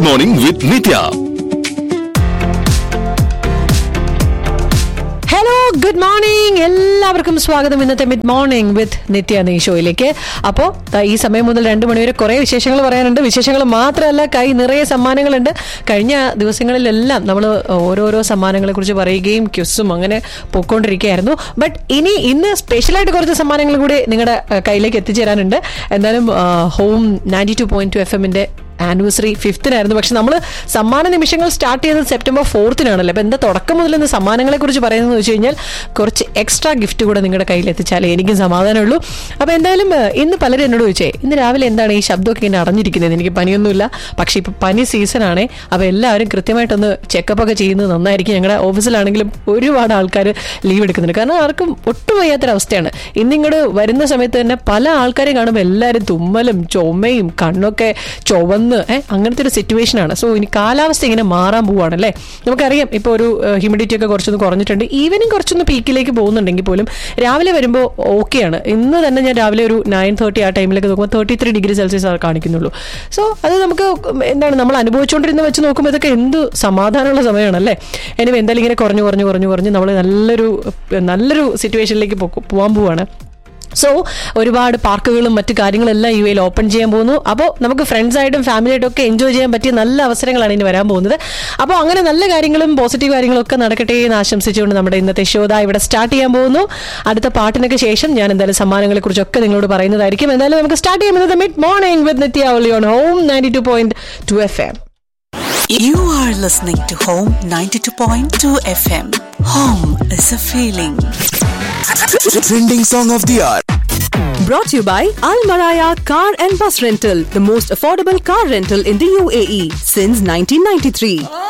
Mid morning with Nitya hello good morning എല്ലാവർക്കും സ്വാഗതം ഇന്നത്തെ മിഡ് മോർണിംഗ് വിത്ത് നിത്യ നീ ഷോയിലേക്ക് അപ്പോൾ ഈ സമയം മുതൽ രണ്ട് മണിവരെ കുറേ വിശേഷങ്ങൾ പറയാനുണ്ട് വിശേഷങ്ങൾ മാത്രമല്ല കൈ നിറയെ സമ്മാനങ്ങളുണ്ട് കഴിഞ്ഞ ദിവസങ്ങളിലെല്ലാം നമ്മൾ ഓരോരോ സമ്മാനങ്ങളെ കുറിച്ച് പറയുകയും ക്യുസും അങ്ങനെ പൊക്കോണ്ടിരിക്കുകയായിരുന്നു ബട്ട് ഇനി ഇന്ന് സ്പെഷ്യലായിട്ട് കുറച്ച് സമ്മാനങ്ങൾ കൂടി നിങ്ങളുടെ അഹ്, കയ്യിലേക്ക് എത്തിച്ചേരാനുണ്ട് എന്തായാലും home ninety two point two F എമ്മിന്റെ ആനിവേഴ്സറി ഫിഫ്തിനായിരുന്നു പക്ഷെ നമ്മൾ സമ്മാന നിമിഷങ്ങൾ സ്റ്റാർട്ട് ചെയ്തത് സെപ്റ്റംബർ ഫോർത്തിനാണല്ലോ അപ്പം എന്താ തുടക്കം മുതൽ ഇന്ന് സമ്മാനങ്ങളെ കുറിച്ച് പറയുന്നത് വെച്ച് കഴിഞ്ഞാൽ കുറച്ച് എക്സ്ട്രാ ഗിഫ്റ്റ് കൂടെ നിങ്ങളുടെ കയ്യിൽ എത്തിച്ചാലേ എനിക്കും സമാധാനമുള്ളൂ അപ്പോൾ എന്തായാലും ഏഹ്, ഇന്ന് പലരും എന്നോട് ചോദിച്ചേ ഇന്ന് രാവിലെ എന്താണ് ഈ ശബ്ദമൊക്കെ ഇങ്ങനെ അടഞ്ഞിരിക്കുന്നത് എനിക്ക് പനിയൊന്നുമില്ല പക്ഷേ ഇപ്പോൾ പനി സീസണാണേ അപ്പോൾ എല്ലാവരും കൃത്യമായിട്ടൊന്ന് ചെക്കപ്പ് ഒക്കെ ചെയ്യുന്നത് നന്നായിരിക്കും ഞങ്ങളുടെ ഓഫീസിലാണെങ്കിലും ഒരുപാട് ആൾക്കാർ ലീവ് എടുക്കുന്നുണ്ട് കാരണം ആർക്കും ഒട്ടും വയ്യാത്തൊരവസ്ഥയാണ് ഇന്നിങ്ങോട്ട് വരുന്ന സമയത്ത് തന്നെ പല ആൾക്കാരെയും കാണുമ്പോൾ എല്ലാവരും തുമ്മലും ചുമയും കണ്ണൊക്കെ ചുവന്ന് ഏഹ് അങ്ങനത്തെ ഒരു സിറ്റുവേഷൻ ആണ് സോ ഇനി കാലാവസ്ഥ ഇങ്ങനെ മാറാൻ പോവാണല്ലേ നമുക്കറിയാം ഇപ്പോൾ ഒരു ഹ്യൂമിഡിറ്റി ഒക്കെ കുറച്ചൊന്ന് കുറഞ്ഞിട്ടുണ്ട് ഈവനിങ് കുറച്ചൊന്ന് പീക്കിലേക്ക് പോകുന്നുണ്ടെങ്കിൽ പോലും രാവിലെ വരുമ്പോൾ ഓക്കെയാണ് ഇന്ന് തന്നെ ഞാൻ രാവിലെ ഒരു നയൻ തേർട്ടി ആ ടൈമിലേക്ക് നോക്കുമ്പോൾ തേർട്ടി ത്രീ ഡിഗ്രി സെൽഷ്യസ് കാണിക്കുന്നുള്ളൂ സോ അത് നമുക്ക് എന്താണ് നമ്മൾ അനുഭവിച്ചുകൊണ്ടിരുന്ന വെച്ച് നോക്കുമ്പോൾ ഇതൊക്കെ എന്ത് സമാധാനമുള്ള സമയമാണല്ലേ എനിവേ എന്തായാലും ഇങ്ങനെ കുറഞ്ഞു കുറഞ്ഞു കുറഞ്ഞു കുറഞ്ഞ് നമ്മൾ നല്ലൊരു നല്ലൊരു സിറ്റുവേഷനിലേക്ക് പോകാൻ പോവാണ് സോ ഒരുപാട് പാർക്കുകളും മറ്റു കാര്യങ്ങളെല്ലാം യു എയിൽ ഓപ്പൺ ചെയ്യാൻ പോകുന്നു അപ്പോൾ നമുക്ക് ഫ്രണ്ട്സ് ആയിട്ടും ഫാമിലി ആയിട്ടും ഒക്കെ എൻജോയ് ചെയ്യാൻ പറ്റിയ നല്ല അവസരങ്ങളാണ് ഇനി വരാൻ പോകുന്നത് അപ്പോൾ അങ്ങനെ നല്ല കാര്യങ്ങളും പോസിറ്റീവ് കാര്യങ്ങളും ഒക്കെ നടക്കട്ടെ എന്ന് ആശംസിച്ചുകൊണ്ട് നമ്മുടെ ഇന്നത്തെ ഷോദ ഇവിടെ സ്റ്റാർട്ട് ചെയ്യാൻ പോകുന്നു അടുത്ത പാട്ടിനൊക്കെ ശേഷം ഞാൻ എന്തായാലും സമ്മാനങ്ങളെ കുറിച്ചൊക്കെ നിങ്ങളോട് പറയുന്നതായിരിക്കും എന്തായാലും നമുക്ക് സ്റ്റാർട്ട് ചെയ്യാൻ mid morning with Nitya only on home ninety two point two F M You are listening to Home 92.2 FM. Home is a feeling. Trending song of the hour. Brought to you by Al Maraya Car and Bus Rental, the most affordable car rental in the UAE since 1993.